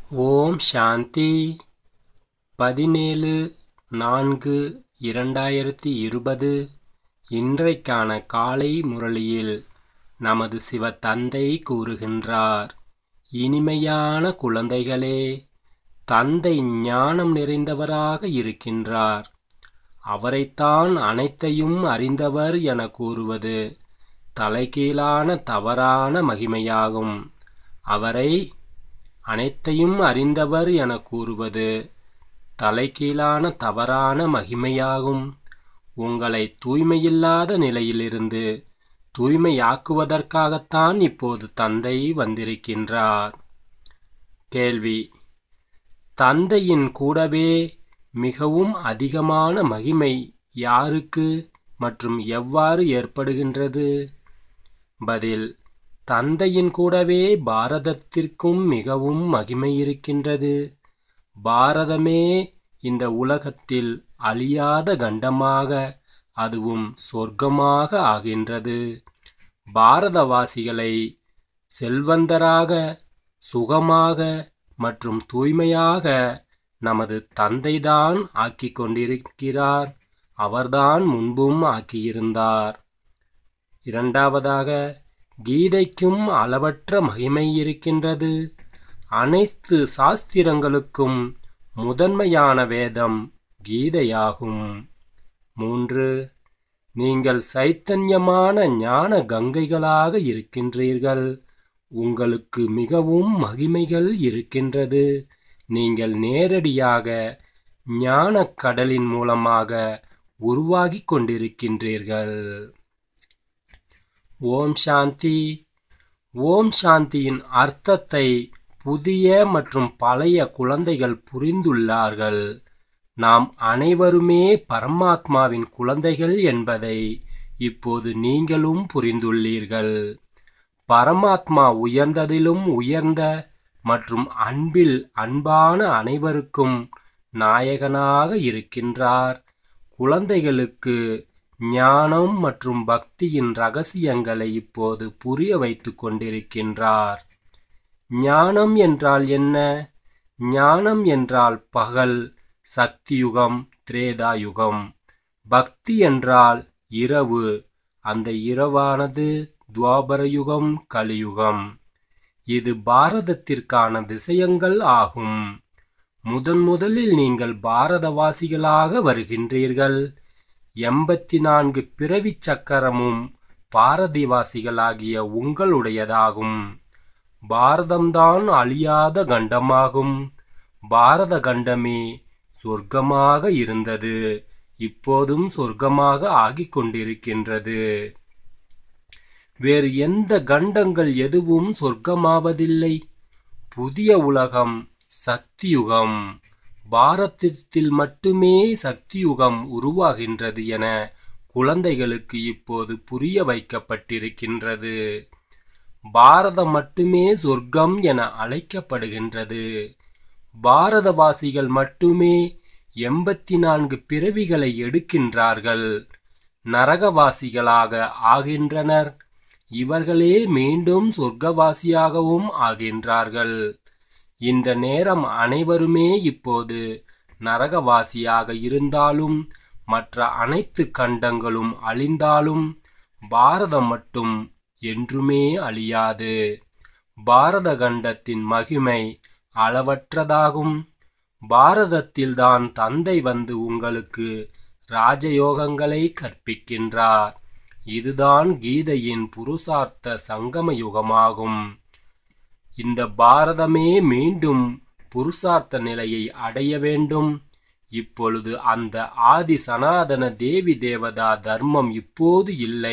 ஓம் சாந்தி பதினேழு நான்கு இரண்டாயிரத்தி இருபது இன்றைக்கான காலை முரளியில் நமது சிவ தந்தை கூறுகின்றார் இனிமையான குழந்தைகளே தந்தை ஞானம் நிறைந்தவராக இருக்கின்றார் அவரைத்தான் அனைத்தையும் அறிந்தவர் என கூறுவது தலைகீழான தவறான மகிமையாகும் அவரை அனைத்தையும் அறிந்தவர் என கூறுவது தலைகீழான தவறான மகிமையாகும் உங்களை தூய்மையில்லாத நிலையிலிருந்து தூய்மையாக்குவதற்காகத்தான் இப்போது தந்தை வந்திருக்கின்றார் கேள்வி தந்தையின் கூடவே மிகவும் அதிகமான மகிமை யாருக்கு மற்றும் எவ்வாறு ஏற்படுகின்றது பதில் தந்தையின் கூடவே பாரதத்திற்கும் மிகவும் மகிமை இருக்கின்றது பாரதமே இந்த உலகத்தில் அழியாத கண்டமாக அதுவும் சொர்க்கமாக ஆகின்றது பாரதவாசிகளை செல்வந்தராக சுகமாக மற்றும் தூய்மையாக நமது தந்தைதான் ஆக்கிக் கொண்டிருக்கிறார் அவர்தான் முன்பும் ஆக்கியிருந்தார் இரண்டாவதாக கீதைக்கும் அளவற்ற மகிமை இருக்கின்றது அனைத்து சாஸ்திரங்களுக்கும் முதன்மையான வேதம் கீதையாகும் மூன்று நீங்கள் சைத்தன்யமான ஞான கங்கைகளாக இருக்கின்றீர்கள் உங்களுக்கு மிகவும் மகிமைகள் இருக்கின்றது நீங்கள் நேரடியாக ஞானக் கடலின் மூலமாக உருவாகிக் கொண்டிருக்கின்றீர்கள் ஓம் சாந்தி ஓம் சாந்தியின் அர்த்தத்தை புதிய மற்றும் பழைய குழந்தைகள் புரிந்துள்ளார்கள் நாம் அனைவருமே பரமாத்மாவின் குழந்தைகள் என்பதை இப்போது நீங்களும் புரிந்துள்ளீர்கள் பரமாத்மா உயர்ந்ததிலும் உயர்ந்த மற்றும் அன்பில் அன்பான அனைவருக்கும் நாயகனாக இருக்கின்றார் குழந்தைகளுக்கு ஞானம் மற்றும் பக்தியின் ரகசியங்களை இப்போது புரிய வைத்துக் கொண்டிருக்கின்றார் ஞானம் என்றால் என்ன ஞானம் என்றால் பகல் சக்தியுகம் திரேதாயுகம் பக்தி என்றால் இரவு அந்த இரவானது துவாபரயுகம் கலியுகம் இது பாரதத்திற்கான விஷயங்கள் ஆகும் முதன் முதலில் நீங்கள் பாரதவாசிகளாக வருகின்றீர்கள் எண்பத்தி நான்கு பிறவி சக்கரமும் பாரதிவாசிகளாகிய உங்களுடையதாகும் பாரதம்தான் அழியாத கண்டமாகும் பாரத கண்டமே சொர்க்கமாக இருந்தது இப்போதும் சொர்க்கமாக ஆகிக் கொண்டிருக்கின்றது வேறு எந்த கண்டங்கள் எதுவும் சொர்க்கமாவதில்லை புதிய உலகம் சக்தியுகம் பாரதத்தில் மட்டுமே சக்தியுகம் உருவாகின்றது என குழந்தைகளுக்கு இப்போது புரிய வைக்கப்பட்டிருக்கின்றது பாரதம் மட்டுமே சொர்க்கம் என அழைக்கப்படுகின்றது பாரதவாசிகள் மட்டுமே எண்பத்தி நான்கு பிறவிகளை எடுக்கின்றார்கள் நரகவாசிகளாக ஆகின்றனர் இவர்களே மீண்டும் சொர்க்கவாசியாகவும் ஆகின்றார்கள் இந்த நேரம் அனைவருமே இப்போது நரகவாசியாக இருந்தாலும் மற்ற அனைத்து கண்டங்களும் அழிந்தாலும் பாரதம் மட்டும் என்றுமே அழியாது பாரத கண்டத்தின் மகிமை அளவற்றதாகும் பாரதத்தில்தான் தந்தை வந்து உங்களுக்கு ராஜயோகங்களை கற்பிக்கின்றார் இதுதான் கீதையின் புருஷார்த்த சங்கம யுகமாகும் இந்த பாரதமே மீண்டும் புருஷார்த்த நிலையை அடைய வேண்டும் இப்பொழுது அந்த ஆதி சனாதன தேவி தேவதா தர்மம் இப்போது இல்லை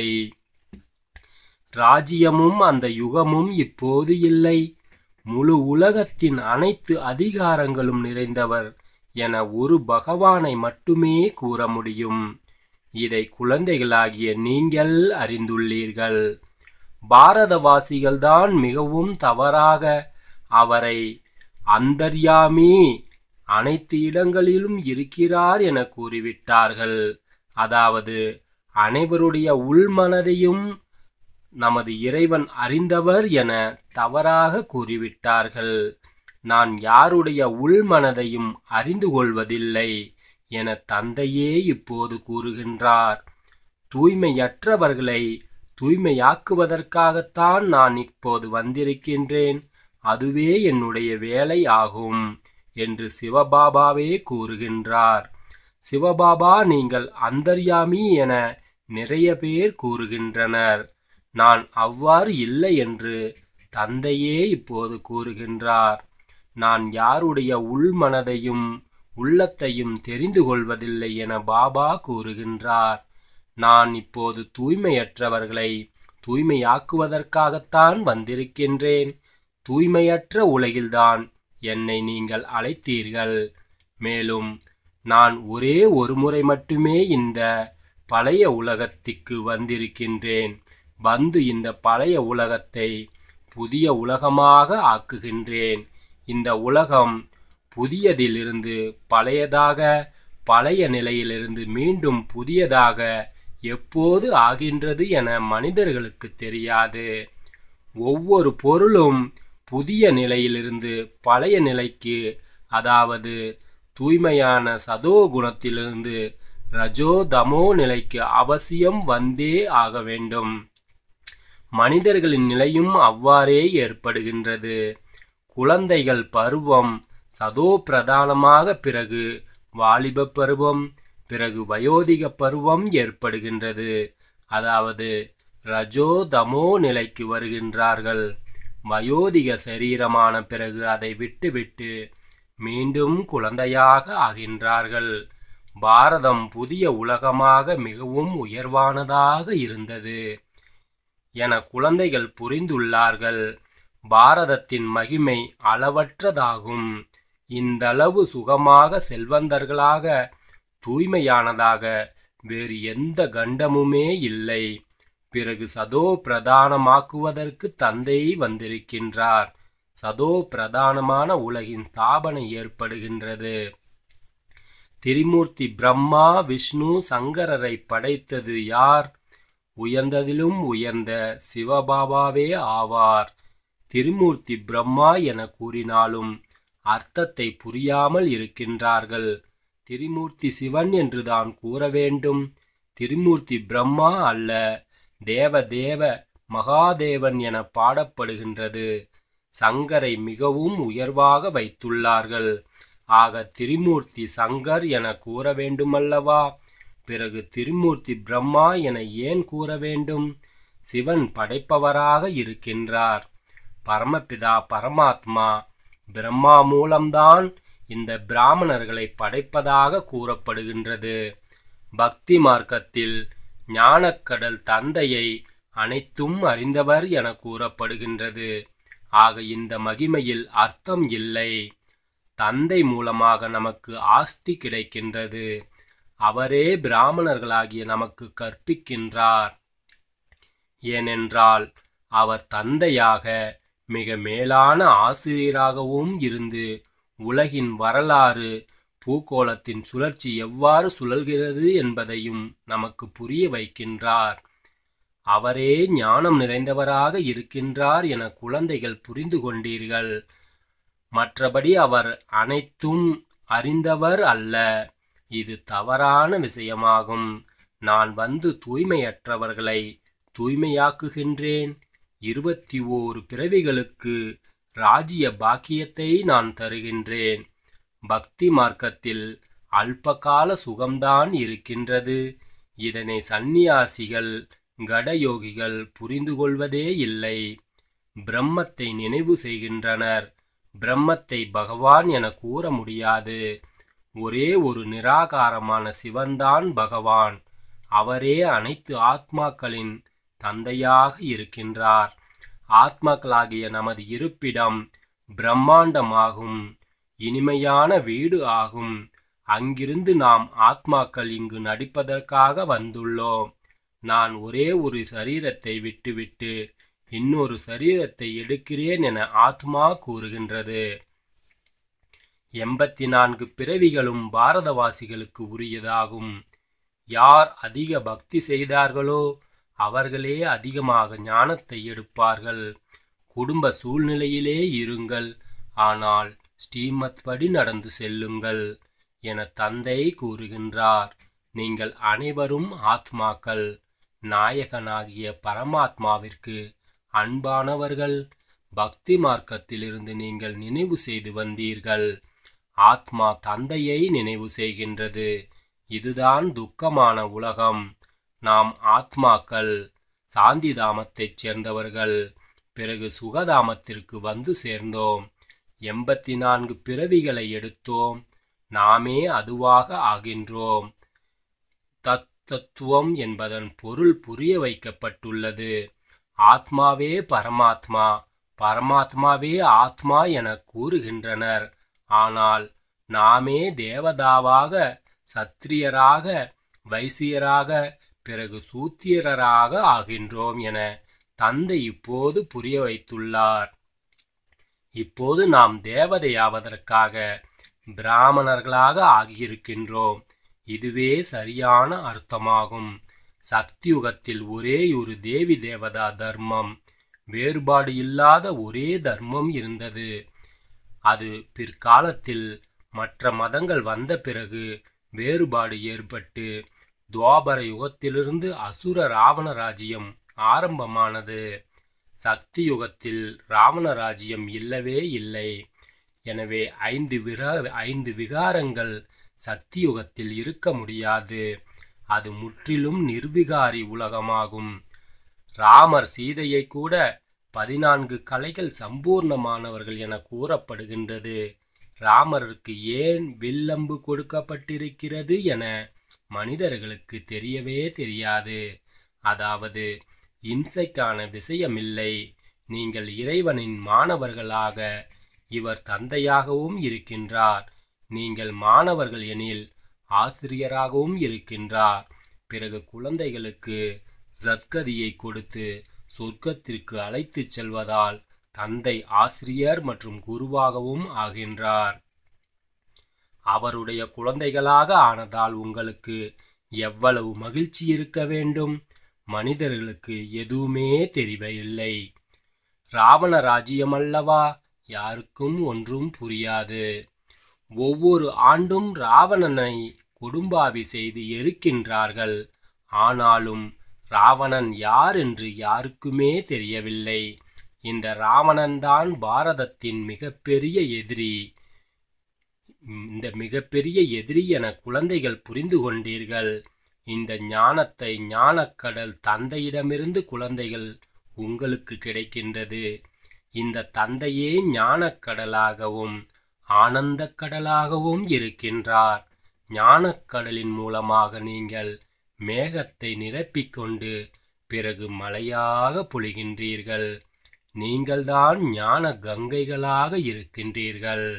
ராஜ்யமும் அந்த யுகமும் இப்போது இல்லை முழு உலகத்தின் அனைத்து அதிகாரங்களும் நிறைந்தவர் என ஒரு பகவானை மட்டுமே கூற முடியும் இதை குழந்தைகளாகிய நீங்கள் அறிந்துள்ளீர்கள் பாரதவாசிகள்தான் மிகவும் தவறாக அவரை அந்தர்யாமி அனைத்து இடங்களிலும் இருக்கிறார் என கூறிவிட்டார்கள் அதாவது அனைவருடைய உள்மனதையும் நமது இறைவன் அறிந்தவர் என தவறாக கூறிவிட்டார்கள் நான் யாருடைய உள்மனதையும் அறிந்து கொள்வதில்லை என தந்தையே இப்போது கூறுகின்றார் தூய்மையற்றவர்களை தூய்மையாக்குவதற்காகத்தான் நான் இப்போது வந்திருக்கின்றேன் அதுவே என்னுடைய வேலை ஆகும் என்று சிவபாபாவே கூறுகின்றார் சிவபாபா நீங்கள் அந்தர்யாமி என நிறைய பேர் கூறுகின்றனர் நான் அவ்வாறு இல்லை என்று தந்தையே இப்போது கூறுகின்றார் நான் யாருடைய உள்மனதையும் உள்ளத்தையும் தெரிந்து கொள்வதில்லை என பாபா கூறுகின்றார் நான் இப்போது தூய்மையற்றவர்களை தூய்மையாக்குவதற்காகத்தான் வந்திருக்கின்றேன் தூய்மையற்ற உலகில்தான் என்னை நீங்கள் அழைத்தீர்கள் மேலும் நான் ஒரே ஒரு முறை மட்டுமே இந்த பழைய உலகத்திற்கு வந்திருக்கின்றேன் வந்து இந்த பழைய உலகத்தை புதிய உலகமாக ஆக்குகின்றேன் இந்த உலகம் புதியதிலிருந்து பழையதாக பழைய நிலையிலிருந்து மீண்டும் புதியதாக எப்போது ஆகின்றது என மனிதர்களுக்கு தெரியாது ஒவ்வொரு பொருளும் புதிய நிலையிலிருந்து பழைய நிலைக்கு அதாவது தூய்மையான சதோ குணத்திலிருந்து ரஜோ தமோ நிலைக்கு அவசியம் வந்தே ஆக வேண்டும் மனிதர்களின் நிலையும் அவ்வாறே ஏற்படுகின்றது குழந்தைகள் பருவம் சதோ பிரதானமாக பிறகு வாலிப பருவம் பிறகு வயோதிக பருவம் ஏற்படுகின்றது அதாவது ரஜோ தமோ நிலைக்கு வருகின்றார்கள் வயோதிக சரீரமான பிறகு அதை விட்டுவிட்டு மீண்டும் குழந்தையாக ஆகின்றார்கள் பாரதம் புதிய உலகமாக மிகவும் உயர்வானதாக இருந்தது என குழந்தைகள் புரிந்துள்ளார்கள் பாரதத்தின் மகிமை அளவற்றதாகும் இந்தளவு சுகமாக செல்வந்தர்களாக தூய்மையானதாக வேறு எந்த கண்டமுமே இல்லை பிறகு சதோ பிரதானமாக்குவதற்கு தந்தை வந்திருக்கின்றார் சதோ பிரதானமான உலகின் ஸ்தாபனை ஏற்படுகின்றது திரிமூர்த்தி பிரம்மா விஷ்ணு சங்கரரை படைத்தது யார் உயர்ந்ததிலும் உயர்ந்த சிவபாபாவே ஆவார் திருமூர்த்தி பிரம்மா என கூறினாலும் அர்த்தத்தை புரியாமல் இருக்கின்றார்கள் திரிமூர்த்தி சிவன் என்றுதான் கூற வேண்டும் திரிமூர்த்தி பிரம்மா அல்ல தேவ தேவ மகாதேவன் என பாடப்படுகின்றது சங்கரை மிகவும் உயர்வாக வைத்துள்ளார்கள் ஆக திரிமூர்த்தி சங்கர் என கூற வேண்டுமல்லவா பிறகு திருமூர்த்தி பிரம்மா என ஏன் கூற வேண்டும் சிவன் படைப்பவராக இருக்கின்றார் பரமபிதா பரமாத்மா பிரம்மா மூலம்தான் இந்த பிராமணர்களை படைப்பதாக கூறப்படுகின்றது பக்தி மார்க்கத்தில் ஞானக்கடல் தந்தையை அனைத்தும் அறிந்தவர் என கூறப்படுகின்றது ஆக இந்த மகிமையில் அர்த்தம் இல்லை தந்தை மூலமாக நமக்கு ஆஸ்தி கிடைக்கின்றது அவரே பிராமணர்களாகிய நமக்கு கற்பிக்கின்றார் ஏனென்றால் அவர் தந்தையாக மிக மேலான ஆசிரியராகவும் இருந்து உலகின் வரலாறு பூகோளத்தின் சுழற்சி எவ்வாறு சுழல்கிறது என்பதையும் நமக்கு புரிய வைக்கின்றார் அவரே ஞானம் நிறைந்தவராக இருக்கின்றார் என குழந்தைகள் புரிந்து கொண்டீர்கள் மற்றபடி அவர் அனைத்தும் அறிந்தவர் அல்ல இது தவறான விஷயமாகும் நான் வந்து தூய்மையற்றவர்களை தூய்மையாக்குகின்றேன் இருபத்தி ஓரு பிறவிகளுக்கு ராஜ்ய பாக்கியத்தை நான் தருகின்றேன் பக்தி மார்க்கத்தில் அல்பகால சுகம்தான் இருக்கின்றது இதனை சந்நியாசிகள் கடயோகிகள் புரிந்து கொள்வதே இல்லை பிரம்மத்தை நினைவு செய்கின்றனர் பிரம்மத்தை பகவான் என கூற முடியாது ஒரே ஒரு நிராகாரமான சிவன்தான் பகவான் அவரே அனைத்து ஆத்மாக்களின் தந்தையாக இருக்கின்றார் ஆத்மாக்களாகிய நமது இருப்பிடம் பிரம்மாண்டமாகும் இனிமையான வீடு ஆகும் அங்கிருந்து நாம் ஆத்மாக்கள் இங்கு நடிப்பதற்காக வந்துள்ளோம் நான் ஒரே ஒரு சரீரத்தை விட்டுவிட்டு இன்னொரு சரீரத்தை எடுக்கிறேன் என ஆத்மா கூறுகின்றது எண்பத்தி நான்கு பிறவிகளும் பாரதவாசிகளுக்கு உரியதாகும் யார் அதிக பக்தி செய்தார்களோ அவர்களே அதிகமாக ஞானத்தை எடுப்பார்கள் குடும்ப சூழ்நிலையிலே இருங்கள் ஆனால் ஸ்ரீமத் படி நடந்து செல்லுங்கள் என தந்தை கூறுகின்றார் நீங்கள் அனைவரும் ஆத்மாக்கள் நாயகனாகிய பரமாத்மாவிற்கு அன்பானவர்கள் பக்தி மார்க்கத்திலிருந்து நீங்கள் நினைவு செய்து வந்தீர்கள் ஆத்மா தந்தையை நினைவு செய்கின்றது இதுதான் துக்கமான உலகம் நாம் ஆத்மாக்கள் சாந்திதாமத்தைச் சேர்ந்தவர்கள் பிறகு சுகதாமத்திற்கு வந்து சேர்ந்தோம் எண்பத்தி நான்கு பிறவிகளை எடுத்தோம் நாமே அதுவாக ஆகின்றோம் தத்துவம் என்பதன் பொருள் புரிய வைக்கப்பட்டுள்ளது ஆத்மாவே பரமாத்மா பரமாத்மாவே ஆத்மா என கூறுகின்றனர் ஆனால் நாமே தேவதாவாக சத்திரியராக வைசியராக பிறகு சூத்திரராக ஆகின்றோம் என தந்தை இப்போது புரிய வைத்துள்ளார் இப்போது நாம் தேவதையாவதற்காக பிராமணர்களாக ஆகியிருக்கின்றோம் இதுவே சரியான அர்த்தமாகும் சக்தியுகத்தில் ஒரே ஒரு தேவி தேவதா தர்மம் வேறுபாடு இல்லாத ஒரே தர்மம் இருந்தது அது பிற்காலத்தில் மற்ற மதங்கள் வந்த பிறகு வேறுபாடு ஏற்பட்டு துவாபர யுகத்திலிருந்து அசுர ராவண ராஜ்யம் ஆரம்பமானது சக்தி யுகத்தில் ராவண ராஜ்யம் இல்லவே இல்லை எனவே ஐந்து விரா ஐந்து விகாரங்கள் சக்தி யுகத்தில் இருக்க முடியாது அது முற்றிலும் நிர்விகாரி உலகமாகும் ராமர் சீதையை கூட பதினான்கு கலைகள் சம்பூர்ணமானவர்கள் என கூறப்படுகின்றது ராமருக்கு ஏன் வில்லம்பு கொடுக்கப்பட்டிருக்கிறது என மனிதர்களுக்கு தெரியவே தெரியாது அதாவது இம்சைக்கான விஷயமில்லை நீங்கள் இறைவனின் மாணவர்களாக இவர் தந்தையாகவும் இருக்கின்றார் நீங்கள் மாணவர்கள் எனில் ஆசிரியராகவும் இருக்கின்றார் பிறகு குழந்தைகளுக்கு சத்கதியை கொடுத்து சொர்க்கத்திற்கு அழைத்துச் செல்வதால் தந்தை ஆசிரியர் மற்றும் குருவாகவும் ஆகின்றார் அவருடைய குழந்தைகளாக ஆனதால் உங்களுக்கு எவ்வளவு மகிழ்ச்சி இருக்க வேண்டும் மனிதர்களுக்கு எதுவுமே தெரியவில்லை ராவண ராஜ்யம் அல்லவா யாருக்கும் ஒன்றும் புரியாது ஒவ்வொரு ஆண்டும் ராவணனை குடும்பாவி செய்து எரிக்கின்றார்கள் ஆனாலும் ராவணன் யார் என்று யாருக்குமே தெரியவில்லை இந்த ராவணன்தான் பாரதத்தின் மிகப்பெரிய எதிரி இந்த மிகப்பெரிய எதிரி என குழந்தைகள் புரிந்து கொண்டீர்கள் இந்த ஞானத்தை ஞானக்கடல் தந்தையிடமிருந்து குழந்தைகள் உங்களுக்கு கிடைக்கின்றது இந்த தந்தையே ஞானக்கடலாகவும் ஆனந்தக் கடலாகவும் இருக்கின்றார் ஞானக்கடலின் மூலமாக நீங்கள் மேகத்தை நிரப்பிக்கொண்டு பிறகு மழையாக பொழிகின்றீர்கள் நீங்கள்தான் ஞான கங்கைகளாக இருக்கின்றீர்கள்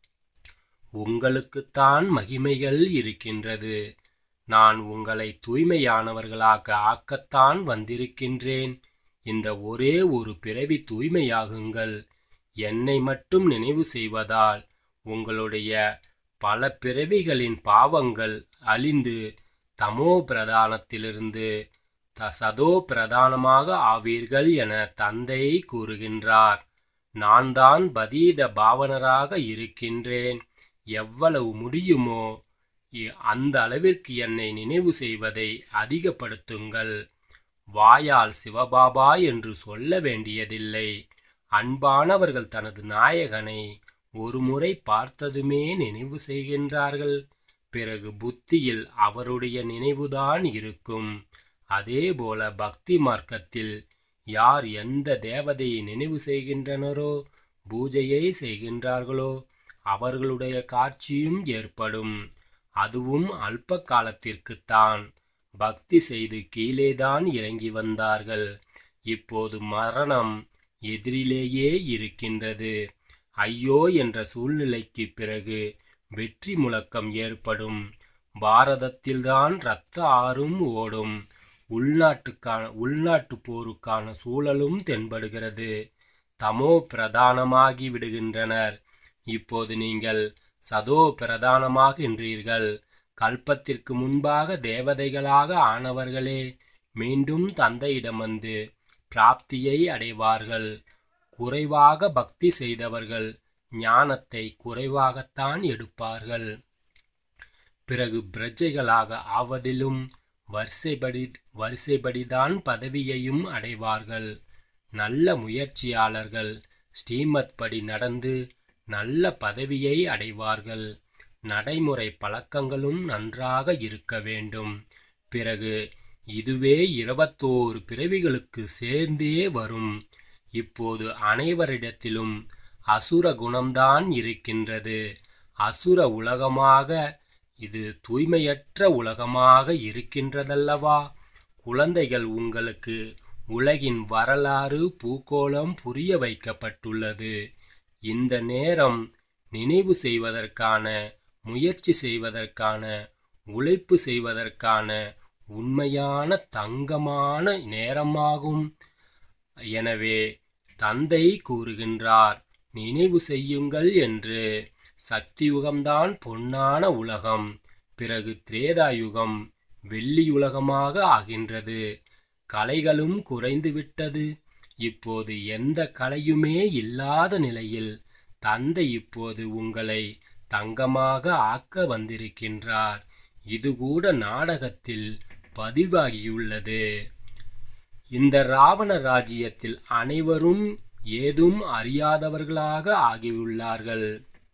உங்களுக்குத்தான் மகிமைகள் இருக்கின்றது நான் உங்களை தூய்மையானவர்களாக ஆக்கத்தான் வந்திருக்கின்றேன் இந்த ஒரே ஒரு பிறவி தூய்மையாகுங்கள் என்னை மட்டும் நினைவு செய்வதால் உங்களுடைய பல பிறவிகளின் பாவங்கள் அழிந்து தமோ பிரதானத்திலிருந்து த சதோ பிரதானமாக ஆவீர்கள் என தந்தை கூறுகின்றார் நான் தான் பதீத பாவனராக இருக்கின்றேன் எவ்வளவு முடியுமோ இ- அந்த அளவிற்கு என்னை நினைவு செய்வதை அதிகப்படுத்துங்கள் வாயால் சிவபாபா என்று சொல்ல வேண்டியதில்லை அன்பானவர்கள் தனது நாயகனை ஒருமுறை பார்த்ததுமே நினைவு செய்கின்றார்கள் பிறகு புத்தியில் அவருடைய நினைவுதான் இருக்கும் அதேபோல பக்தி மார்க்கத்தில் யார் எந்த தேவதையை நினைவு செய்கின்றனரோ பூஜையை செய்கின்றார்களோ அவர்களுடைய காட்சியும் ஏற்படும் அதுவும் அல்ப காலத்திற்குத்தான் பக்தி செய்து கீழேதான் இறங்கி வந்தார்கள் இப்போது மரணம் எதிரிலேயே இருக்கின்றது ஐயோ என்ற சூழ்நிலைக்கு பிறகு வெற்றி முழக்கம் ஏற்படும் பாரதத்தில்தான் இரத்த ஆறும் ஓடும் உள்நாட்டுக்கான உள்நாட்டு போருக்கான சூழலும் தென்படுகிறது தமோ பிரதானமாகி விடுகின்றனர் இப்போது நீங்கள் சதோ பிரதானமாகின்றீர்கள் கல்பத்திற்கு முன்பாக தேவதைகளாக ஆனவர்களே மீண்டும் தந்தையிடம் வந்து பிராப்தியை அடைவார்கள் குறைவாக பக்தி செய்தவர்கள் ஞானத்தை குறைவாகத்தான் எடுப்பார்கள் பிறகு பிரஜைகளாக ஆவதிலும் வரிசைப்படி வரிசைப்படிதான் பதவியையும் அடைவார்கள் நல்ல முயற்சியாளர்கள் ஸ்ரீமத் படி நடந்து நல்ல பதவியை அடைவார்கள் நடைமுறை பழக்கங்களும் நன்றாக இருக்க வேண்டும் பிறகு இதுவே இருபத்தோரு பிறவிகளுக்கு சேர்ந்தே வரும் இப்போது அனைவரிடத்திலும் அசுர குணம்தான் இருக்கின்றது அசுர உலகமாக இது தூய்மையற்ற உலகமாக இருக்கின்றதல்லவா குழந்தைகள் உங்களுக்கு உலகின் வரலாறு பூகோளம் புரிய வைக்கப்பட்டுள்ளது இந்த நேரம் நினைவு செய்வதற்கான முயற்சி செய்வதற்கான உழைப்பு செய்வதற்கான உண்மையான தங்கமான நேரமாகும் எனவே தந்தை கூறுகின்றார் நினைவு செய்யுங்கள் என்று சக்தியுகம்தான் பொன்னான உலகம் பிறகு திரேதாயுகம் வெள்ளியுலகமாக ஆகின்றது கலைகளும் குறைந்துவிட்டது இப்போது எந்த கலையுமே இல்லாத நிலையில் தந்தை இப்போது உங்களை தங்கமாக ஆக்க வந்திருக்கின்றார் இது கூட நாடகத்தில் பதிவாகியுள்ளது இந்த ராவண ராஜ்யத்தில் அனைவரும் ஏதும் அறியாதவர்களாக ஆகியுள்ளார்கள்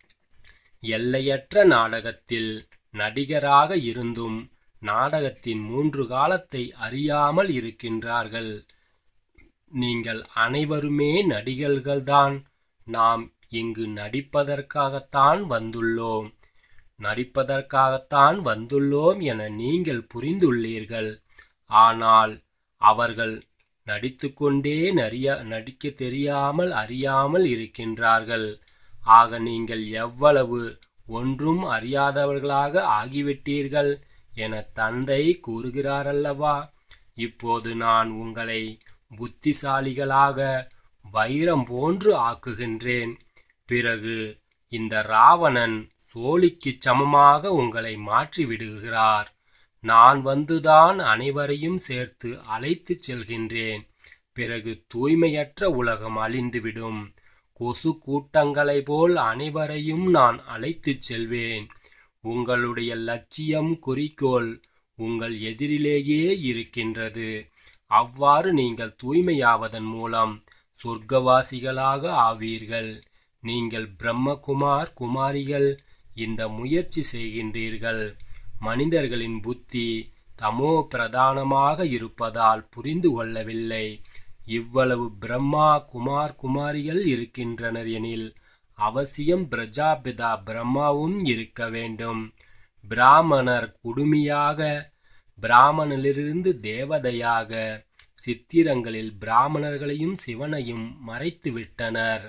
எல்லையற்ற நாடகத்தில் நடிகராக இருந்தும் நாடகத்தின் மூன்று காலத்தை அறியாமல் இருக்கின்றார்கள் நீங்கள் அனைவருமே நடிகர்கள்தான் நாம் இங்கு நடிப்பதற்காகத்தான் வந்துள்ளோம் நடிப்பதற்காகத்தான் வந்துள்ளோம் என நீங்கள் புரிந்துள்ளீர்கள் ஆனால் அவர்கள் நடித்துக்கொண்டே நறிய நடிக்க தெரியாமல் அறியாமல் இருக்கின்றார்கள் ஆக நீங்கள் எவ்வளவு ஒன்றும் அறியாதவர்களாக ஆகிவிட்டீர்கள் என தந்தை கூறுகிறாரல்லவா இப்போது நான் உங்களை புத்திசாலிகளாக வைரம் போன்று ஆக்குகின்றேன் பிறகு இந்த ராவணன் சோழிக்கு சமமாக உங்களை மாற்றி விடுகிறார் நான் வந்துதான் அனைவரையும் சேர்த்து அழைத்துச் செல்கின்றேன் பிறகு தூய்மையற்ற உலகம் அழிந்துவிடும் கொசு கூட்டங்களைப் போல் அனைவரையும் நான் அழைத்துச் செல்வேன் உங்களுடைய லட்சியம் குறிக்கோள் உங்கள் எதிரிலேயே இருக்கின்றது அவ்வாறு நீங்கள் தூய்மையாவதன் மூலம் சொர்க்கவாசிகளாக ஆவீர்கள் நீங்கள் பிரம்மகுமார் குமாரிகள் இந்த முயற்சி செய்கின்றீர்கள் மனிதர்களின் புத்தி தமோ பிரதானமாக இருப்பதால் புரிந்து கொள்ளவில்லை இவ்வளவு பிரம்மா குமார் குமாரிகள் இருக்கின்றனர் எனில் அவசியம் பிரஜாபிதா பிரம்மாவும் இருக்க வேண்டும் பிராமணர் குடுமியாக பிராமணனிலிருந்து தேவதையாக சித்திரங்களில் பிராமணர்களையும் சிவனையும் மறைத்து விட்டனர்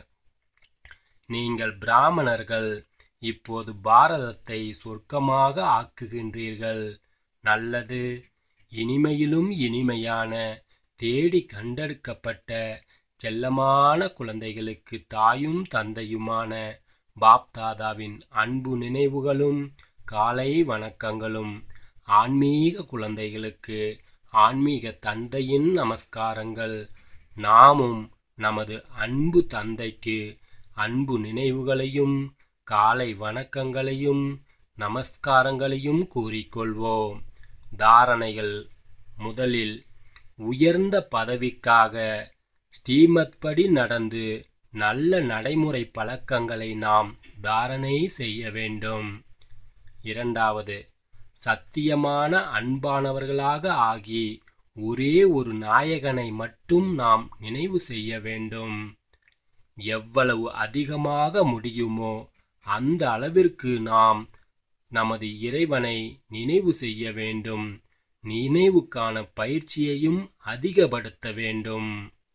நீங்கள் பிராமணர்கள் இப்போது பாரதத்தை சொர்க்கமாக ஆக்குகின்றீர்கள் நல்லது இனிமையிலும் இனிமையான தேடி கண்டெடுக்கப்பட்ட செல்லமான குழந்தைகளுக்கு தாயும் தந்தையுமான பாப்தாதாவின் அன்பு நினைவுகளும் காலை வணக்கங்களும் ஆன்மீக குழந்தைகளுக்கு ஆன்மீக தந்தையின் நமஸ்காரங்கள் நாமும் நமது அன்பு தந்தைக்கு அன்பு நினைவுகளையும் காலை வணக்கங்களையும் நமஸ்காரங்களையும் கூறிக்கொள்வோம் தாரணைகள் முதலில் உயர்ந்த பதவிக்காக ஸ்ரீமத் படி நடந்து நல்ல நடைமுறை பழக்கங்களை நாம் தாரணை செய்ய வேண்டும் இரண்டாவது சத்தியமான அன்பானவர்களாக ஆகி ஒரே ஒரு நாயகனை மட்டும் நாம் நினைவு செய்ய வேண்டும் எவ்வளவு அதிகமாக முடியுமோ அந்த அளவிற்கு நாம் நமது இறைவனை நினைவு செய்ய வேண்டும் நினைவுக்கான பயிற்சியையும் அதிகப்படுத்த வேண்டும்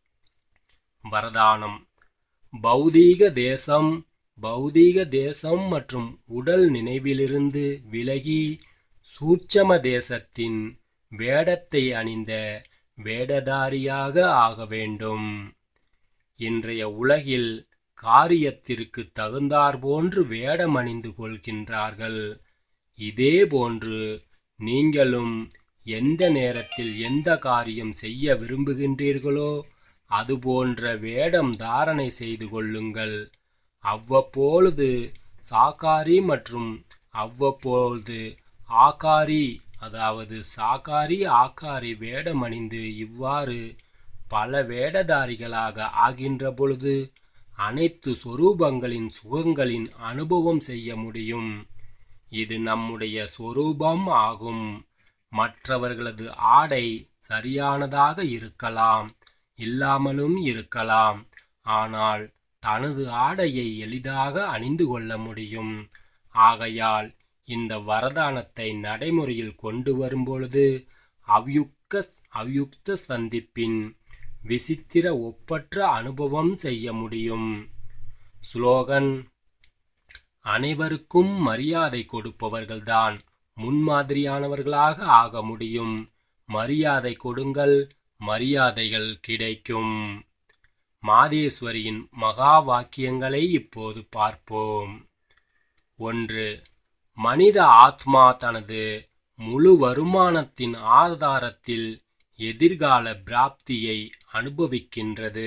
வரதானம் பௌதீக தேசம் பௌதீக தேசம் மற்றும் உடல் நினைவிலிருந்து விலகி சூட்சம தேசத்தின் வேடத்தை அணிந்த வேடதாரியாக ஆக வேண்டும் இன்றைய உலகில் காரியத்திற்கு தகுந்தார் போன்று வேடம் அணிந்து கொள்கின்றார்கள் இதே போன்று நீங்களும் எந்த நேரத்தில் எந்த காரியம் செய்ய விரும்புகின்றீர்களோ அதுபோன்ற வேடம் தாரணை செய்து கொள்ளுங்கள் அவ்வப்பொழுது சாகாரி மற்றும் அவ்வப்பொழுது ஆகாரி அதாவது சாகாரி ஆகாரி வேடமணிந்து இவ்வாறு பல வேடதாரிகளாக ஆகின்ற பொழுது அனைத்து சொரூபங்களின் சுகங்களின் அனுபவம் செய்ய முடியும் இது நம்முடைய சொரூபம் ஆகும் மற்றவர்களது ஆடை சரியானதாக இருக்கலாம் இல்லாமலும் இருக்கலாம் ஆனால் தனது ஆடையை எளிதாக அணிந்து கொள்ள முடியும் ஆகையால் இந்த வரதானத்தை நடைமுறையில் கொண்டு வரும்பொழுது அவ்யுக்க அவ்யுக்த சந்திப்பின் விசித்திர ஒப்பற்ற அனுபவம் செய்ய முடியும் ஸ்லோகன் அனைவருக்கும் மரியாதை கொடுப்பவர்கள்தான் முன்மாதிரியானவர்களாக ஆக முடியும் மரியாதை கொடுங்கள் மரியாதைகள் கிடைக்கும் மாதேஸ்வரியின் மகா வாக்கியங்களை இப்போது பார்ப்போம் ஒன்று மனித ஆத்மா தனது முழு வருமானத்தின் ஆதாரத்தில் எதிர்கால பிராப்தியை அனுபவிக்கின்றது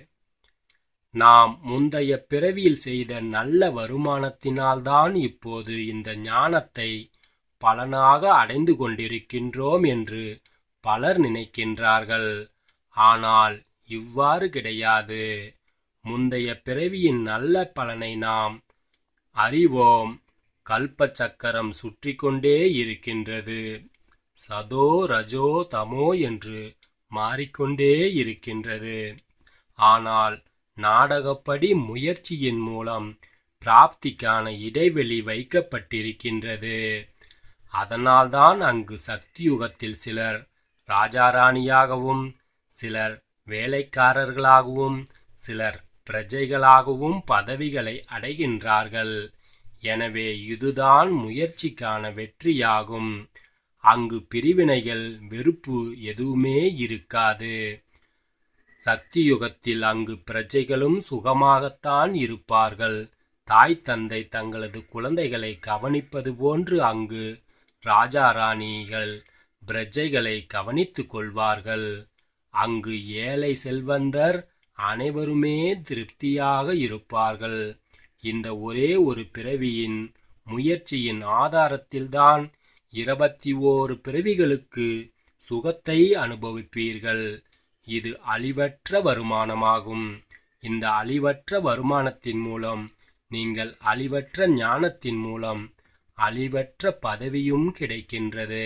நாம் முந்தைய பிறவியில் செய்த நல்ல வருமானத்தினால்தான் இப்போது இந்த ஞானத்தை பலனாக அடைந்து கொண்டிருக்கின்றோம் என்று பலர் நினைக்கின்றார்கள் ஆனால் இவ்வாறு கிடையாது முந்தைய பிறவியின் நல்ல பலனை நாம் அறிவோம் கல்ப சக்கரம் சுற்றி கொண்டே இருக்கின்றது சதோ ரஜோ தமோ என்று மாறிக்கொண்டே இருக்கின்றது ஆனால் நாடகப்படி முயற்சியின் மூலம் பிராப்திக்கான இடைவெளி வைக்கப்பட்டிருக்கின்றது அதனால்தான் அங்கு சக்தியுகத்தில் சிலர் ராஜாராணியாகவும் சிலர் வேலைக்காரர்களாகவும் சிலர் பிரஜைகளாகவும் பதவிகளை அடைகின்றார்கள் எனவே இதுதான் முயற்சிக்கான வெற்றியாகும் அங்கு பிரிவினைகள் வெறுப்பு எதுவுமே இருக்காது சக்தி யுகத்தில் அங்கு பிரஜைகளும் சுகமாகத்தான் இருப்பார்கள் தாய் தந்தை தங்களது குழந்தைகளை கவனிப்பது போன்று அங்கு ராஜா ராணிகள் பிரஜைகளை கவனித்துக் கொள்வார்கள் அங்கு ஏழை செல்வந்தர் அனைவருமே திருப்தியாக இருப்பார்கள் இந்த ஒரே ஒரு பிறவியின் முயற்சியின் ஆதாரத்தில்தான் இருபத்தி ஓரு பிறவிகளுக்கு சுகத்தை அனுபவிப்பீர்கள் இது அழிவற்ற வருமானமாகும் இந்த அழிவற்ற வருமானத்தின் மூலம் நீங்கள் அழிவற்ற ஞானத்தின் மூலம் அழிவற்ற பதவியும் கிடைக்கின்றது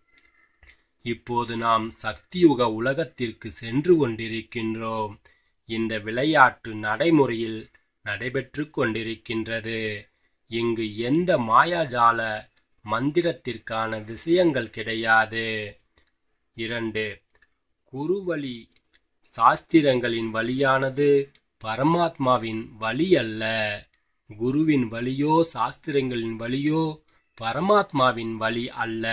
இப்போது நாம் சக்தியுக உலகத்திற்கு சென்று கொண்டிருக்கின்றோம் இந்த விளையாட்டு நடைமுறையில் நடைபெற்று கொண்டிருக்கின்றது இங்கு எந்த மாயாஜால மந்திரத்திற்கான விஷயங்கள் கிடையாது இரண்டு குருவழி சாஸ்திரங்களின் வழியானது பரமாத்மாவின் வழி அல்ல குருவின் வழியோ சாஸ்திரங்களின் வழியோ பரமாத்மாவின் வழி அல்ல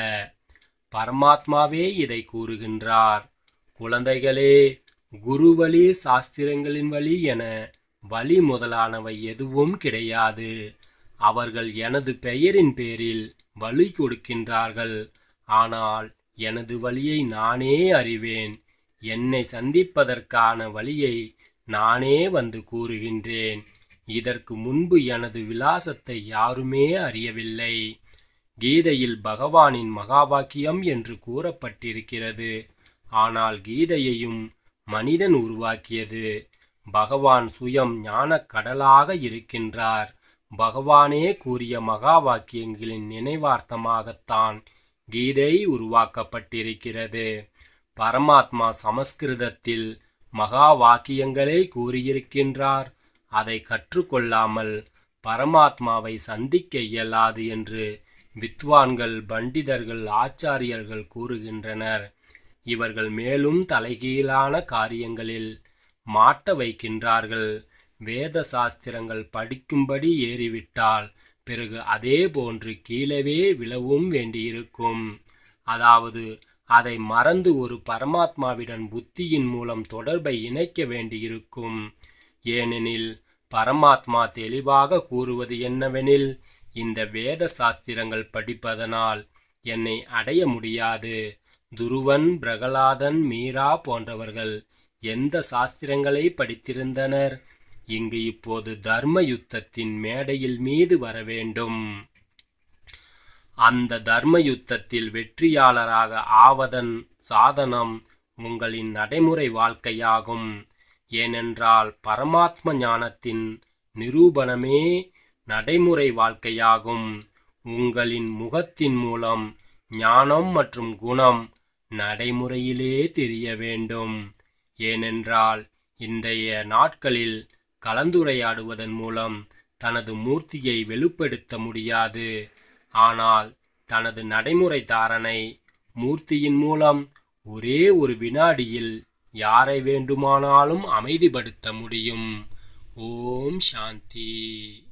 பரமாத்மாவே இதை கூறுகின்றார் குழந்தைகளே குருவழி சாஸ்திரங்களின் வழி என வழி முதலானவை எதுவும் கிடையாது அவர்கள் எனது பெயரின் பேரில் வழி கொடுக்கின்றார்கள் ஆனால் எனது வழியை நானே அறிவேன் என்னை சந்திப்பதற்கான வழியை நானே வந்து கூறுகின்றேன் இதற்கு முன்பு எனது விலாசத்தை யாருமே அறியவில்லை கீதையில் பகவானின் மகாவாக்கியம் என்று கூறப்பட்டிருக்கிறது ஆனால் கீதையையும் மனிதன் உருவாக்கியது பகவான் சுயம் ஞானக் கடலாக இருக்கின்றார் பகவானே கூறிய மகா வாக்கியங்களின் நினைவார்த்தமாகத்தான் கீதை உருவாக்கப்பட்டிருக்கிறது பரமாத்மா சமஸ்கிருதத்தில் மகா வாக்கியங்களை கூறியிருக்கின்றார் அதை கற்றுக்கொள்ளாமல் பரமாத்மாவை சந்திக்க இயலாது என்று வித்வான்கள் பண்டிதர்கள் ஆச்சாரியர்கள் கூறுகின்றனர் இவர்கள் மேலும் தலைகீழான காரியங்களில் மாட்ட வைக்கின்றார்கள் வேத சாஸ்திரங்கள் படிக்கும்படி ஏறிவிட்டால் பிறகு அதே போன்று கீழவே விழவும் வேண்டியிருக்கும் அதாவது அதை மறந்து ஒரு பரமாத்மாவிடன் புத்தியின் மூலம் தொடர்பை இணைக்க வேண்டியிருக்கும் ஏனெனில் பரமாத்மா தெளிவாக கூறுவது என்னவெனில் இந்த வேத சாஸ்திரங்கள் படிப்பதனால் என்னை அடைய முடியாது துருவன் பிரகலாதன் மீரா போன்றவர்கள் எந்த சாஸ்திரங்களை படித்திருந்தனர் இங்கு இப்போது தர்ம யுத்தத்தின் மேடையில் மீது வர வேண்டும் அந்த தர்ம யுத்தத்தில் வெற்றியாளராக ஆவதன் சாதனம் உங்களின் நடைமுறை வாழ்க்கையாகும் ஏனென்றால் பரமாத்ம ஞானத்தின் நிரூபணமே நடைமுறை வாழ்க்கையாகும் உங்களின் முகத்தின் மூலம் ஞானம் மற்றும் குணம் நடைமுறையிலே தெரிய வேண்டும் ஏனென்றால் இன்றைய நாட்களில் கலந்துரையாடுவதன் மூலம் தனது மூர்த்தியை வெளிப்படுத்த முடியாது ஆனால் தனது நடைமுறை தாரணை மூர்த்தியின் மூலம் ஒரே ஒரு வினாடியில் யாரை வேண்டுமானாலும் அமைதிப்படுத்த முடியும் ஓம் சாந்தி